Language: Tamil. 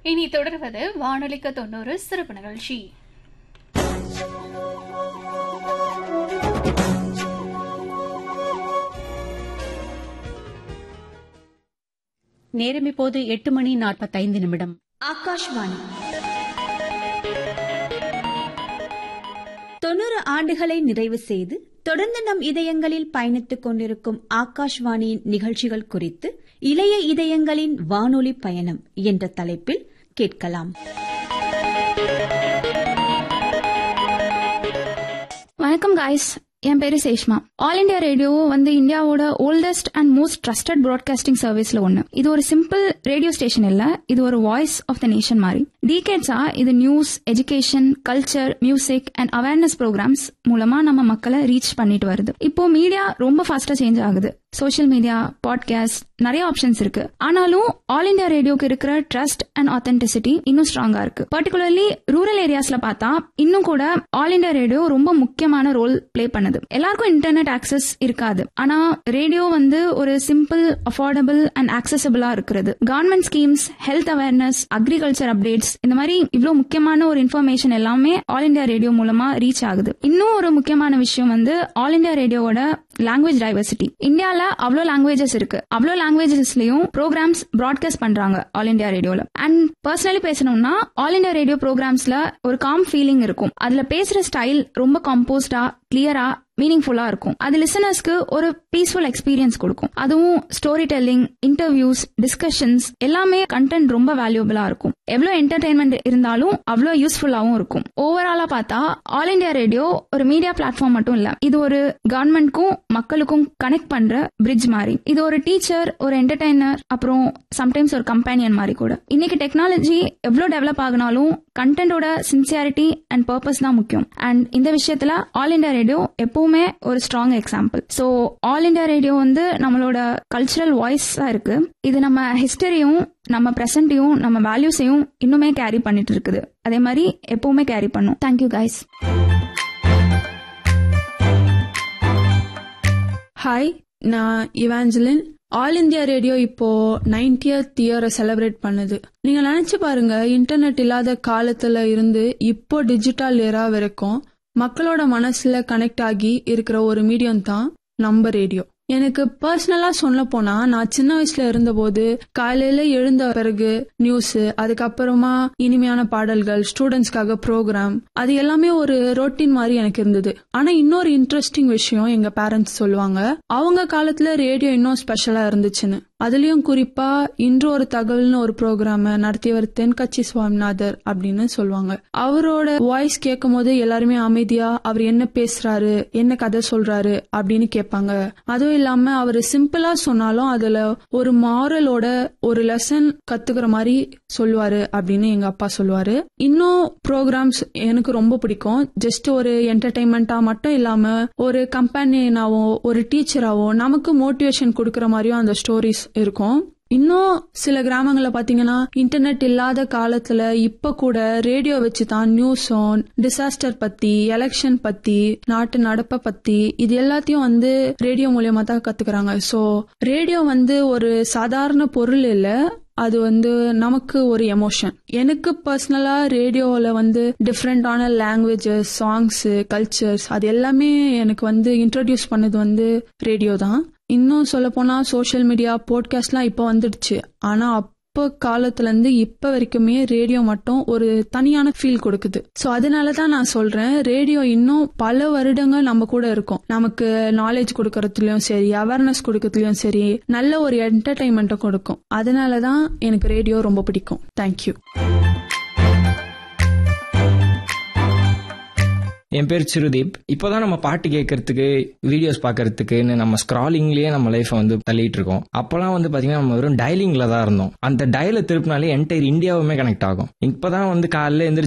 இனி தொடர்வது வானொலிக்கு தொண்ணூறு சிறப்பு நிகழ்ச்சி நேரம் இப்போது எட்டு மணி நாற்பத்தைந்து நிமிடம் ஆகாஷ்வாணி தொண்ணூறு ஆண்டுகளை நிறைவு செய்து தொடர்ந்து நம் இதயங்களில் பயணித்துக் கொண்டிருக்கும் ஆகாஷ்வாணியின் நிகழ்ச்சிகள் குறித்து இளைய இதயங்களின் வானொலி பயணம் என்ற தலைப்பில் கேட்கலாம் வணக்கம் காய்ஸ் என் பேரு சேஷ்மா ஆல் இண்டியா ரேடியோ வந்து இந்தியாவோட oldest and most trusted broadcasting சர்வீஸ்ல ஒன்னு இது ஒரு சிம்பிள் ரேடியோ ஸ்டேஷன் இல்ல இது ஒரு வாய்ஸ் ஆஃப் த நேஷன் மாதிரி டீகேட்ஸா இது news education culture music and awareness programs மூலமா நம்ம மக்களை ரீச் பண்ணிட்டு வருது இப்போ மீடியா ரொம்ப ஃபாஸ்டா சேஞ்ச் ஆகுது சோஷியல் மீடியா பாட்காஸ்ட் நிறைய ஆப்ஷன்ஸ் இருக்கு ஆனாலும் ஆல் இண்டியா ரேடியோக்கு இருக்கிற ட்ரஸ்ட் அண்ட் ஆத்தென்டிசிட்டி இன்னும் ஸ்ட்ராங்கா இருக்கு பர்டிகுலர்லி ரூரல் ஏரியாஸ்ல பார்த்தா இன்னும் கூட ஆல் இண்டியா ரேடியோ ரொம்ப முக்கியமான ரோல் பிளே பண்ணுது எல்லாருக்கும் இன்டர்நெட் ஆக்சஸ் இருக்காது ஆனா ரேடியோ வந்து ஒரு சிம்பிள் அஃபோர்டபுள் அண்ட் ஆக்சசபிளா இருக்கிறது government schemes health awareness agriculture updates இந்த மாதிரி இவ்வளவு முக்கியமான ஒரு இன்ஃபர்மேஷன் எல்லாமே ஆல் இண்டியா ரேடியோ மூலமா ரீச் ஆகுது இன்னும் ஒரு முக்கியமான விஷயம் வந்து ஆல் இண்டியா ரேடியோவோட லாங்குவேஜ் டைவர்சிட்டி இந்தியால அவ்வளோ லாங்குவேஜஸ் இருக்கு அவ்வளோ லாங்குவேஜஸ்லயும் ப்ரோக்ராம்ஸ் ப்ராட்காஸ்ட் பண்றாங்க ஆல் இண்டியா ரேடியோல அண்ட் பர்சனலி பேசணும்னா ஆல் இண்டியா ரேடியோ ப்ரோக்ராம்ஸ்ல ஒரு காம் ஃபீலிங் இருக்கும் அதுல பேசுற ஸ்டைல் ரொம்ப கம்போஸ்டா கிளியரா மீனிங்ஃபுல்லா இருக்கும் அது லிசனர்ஸ்க்கு ஒரு பீஸ்ஃபுல் எக்ஸ்பீரியன்ஸ் கொடுக்கும் அதுவும் ஸ்டோரி டெல்லிங் இன்டர்வியூஸ் டிஸ்கஷன்ஸ் எல்லாமே கண்டென்ட் ரொம்ப வேல்யூபிளா இருக்கும் எவ்வளவு என்டர்டைன்மெண்ட் இருந்தாலும் அவ்வளவு யூஸ்ஃபுல்லாவும் இருக்கும் ஓவராலா பார்த்தா ஆல் இண்டியா ரேடியோ ஒரு மீடியா பிளாட்ஃபார்ம் மட்டும் இல்ல இது ஒரு கவர்மெண்ட்க்கும் மக்களுக்கும் கனெக்ட் பண்ற பிரிட்ஜ் மாதிரி இது ஒரு டீச்சர் ஒரு என்டர்டைனர் அப்புறம் சம்டைம்ஸ் ஒரு கம்பேனியன் மாதிரி கூட இன்னைக்கு டெக்னாலஜி எவ்வளவு டெவலப் ஆகினாலும் கண்டென்ட்டோட சின்சியாரிட்டி அண்ட் பர்பஸ் தான் முக்கியம் அண்ட் இந்த விஷயத்துல ஆல் இண்டியா ரேடியோ எப்பவுமே ஒரு strong example so all India radio வந்து நம்மளோட கல்ச்சுரல் வாய்ஸா இருக்கு இது நம்ம ஹிஸ்டரியும் நம்ம பிரசன்டையும் நம்ம வேல்யூஸையும் இன்னுமே கேரி பண்ணிட்டு இருக்குது அதே மாதிரி எப்பவுமே கேரி பண்ணும் தேங்க்யூ கைஸ் ஹாய் நான் இவாஞ்சலின் ஆல் இந்தியா ரேடியோ இப்போ நைன்டியத் இயரை செலிப்ரேட் பண்ணுது நீங்க நினைச்சு பாருங்க இன்டர்நெட் இல்லாத காலத்துல இருந்து இப்போ டிஜிட்டல் ஏரா வரைக்கும் மக்களோட மனசுல கனெக்ட் ஆகி இருக்கிற ஒரு மீடியம் தான் நம்ம ரேடியோ எனக்கு பர்சனலா சொல்ல போனா நான் சின்ன வயசுல இருந்தபோது காலையில எழுந்த பிறகு நியூஸ் அதுக்கப்புறமா இனிமையான பாடல்கள் ஸ்டூடெண்ட்ஸ்க்காக ப்ரோக்ராம் அது எல்லாமே ஒரு ரொட்டீன் மாதிரி எனக்கு இருந்தது ஆனா இன்னொரு இன்ட்ரெஸ்டிங் விஷயம் எங்க பேரண்ட்ஸ் சொல்லுவாங்க அவங்க காலத்துல ரேடியோ இன்னும் ஸ்பெஷலா இருந்துச்சுன்னு அதுலயும் குறிப்பா இன்று ஒரு தகவல்னு ஒரு ப்ரோக்ராம நடத்தியவர் தென்கட்சி சுவாமிநாதர் அப்படின்னு சொல்லுவாங்க அவரோட வாய்ஸ் கேட்கும் போது எல்லாருமே அமைதியா அவர் என்ன பேசுறாரு என்ன கதை சொல்றாரு அப்படின்னு கேட்பாங்க அதுவும் இல்லாம அவர் சிம்பிளா சொன்னாலும் அதுல ஒரு மாரலோட ஒரு லெசன் கத்துக்கிற மாதிரி சொல்லுவாரு அப்படின்னு எங்க அப்பா சொல்லுவாரு இன்னும் ப்ரோக்ராம்ஸ் எனக்கு ரொம்ப பிடிக்கும் ஜஸ்ட் ஒரு என்டர்டைன்மெண்டா மட்டும் இல்லாம ஒரு கம்பெனியனாவோ ஒரு டீச்சராவோ நமக்கு மோட்டிவேஷன் கொடுக்கற மாதிரியும் அந்த ஸ்டோரிஸ் இருக்கும் இன்னும் சில கிராமங்கள்ல பாத்தீங்கன்னா இன்டர்நெட் இல்லாத காலத்துல இப்ப கூட ரேடியோ வச்சு தான் நியூஸும் டிசாஸ்டர் பத்தி எலெக்ஷன் பத்தி நாட்டு நடப்ப பத்தி இது எல்லாத்தையும் வந்து ரேடியோ மூலியமா தான் கத்துக்கிறாங்க சோ ரேடியோ வந்து ஒரு சாதாரண பொருள் இல்ல அது வந்து நமக்கு ஒரு எமோஷன் எனக்கு பர்சனலா ரேடியோவில் வந்து டிஃப்ரெண்டான லாங்குவேஜஸ் சாங்ஸ் கல்ச்சர்ஸ் அது எல்லாமே எனக்கு வந்து இன்ட்ரடியூஸ் பண்ணது வந்து ரேடியோ தான் இன்னும் சொல்ல போனா சோஷியல் மீடியா போட்காஸ்ட்லாம் இப்போ வந்துடுச்சு ஆனா அப்போ காலத்துல இருந்து இப்ப வரைக்குமே ரேடியோ மட்டும் ஒரு தனியான ஃபீல் கொடுக்குது சோ அதனால தான் நான் சொல்றேன் ரேடியோ இன்னும் பல வருடங்கள் நம்ம கூட இருக்கும் நமக்கு நாலேஜ் கொடுக்கறதுலயும் சரி அவேர்னஸ் கொடுக்கறதுலயும் சரி நல்ல ஒரு என்டர்டைன்மெண்ட்டை கொடுக்கும் அதனால தான் எனக்கு ரேடியோ ரொம்ப பிடிக்கும் தேங்க்யூ என் பேர் சிறுதீப் இப்போதான் நம்ம பாட்டு கேட்கறதுக்கு வீடியோஸ் பார்க்கறதுக்குன்னு நம்ம ஸ்க்ராலிங்லயே நம்ம லைஃப்பை வந்து தள்ளிட்டு இருக்கோம் அப்போலாம் வந்து பாத்தீங்கன்னா நம்ம வெறும் டயலிங்ல தான் இருந்தோம் அந்த டயலை திருப்பினாலே என்டையர் இந்தியாவுமே கனெக்ட் ஆகும் இப்போதான் வந்து காலையில எந்திரிச்சு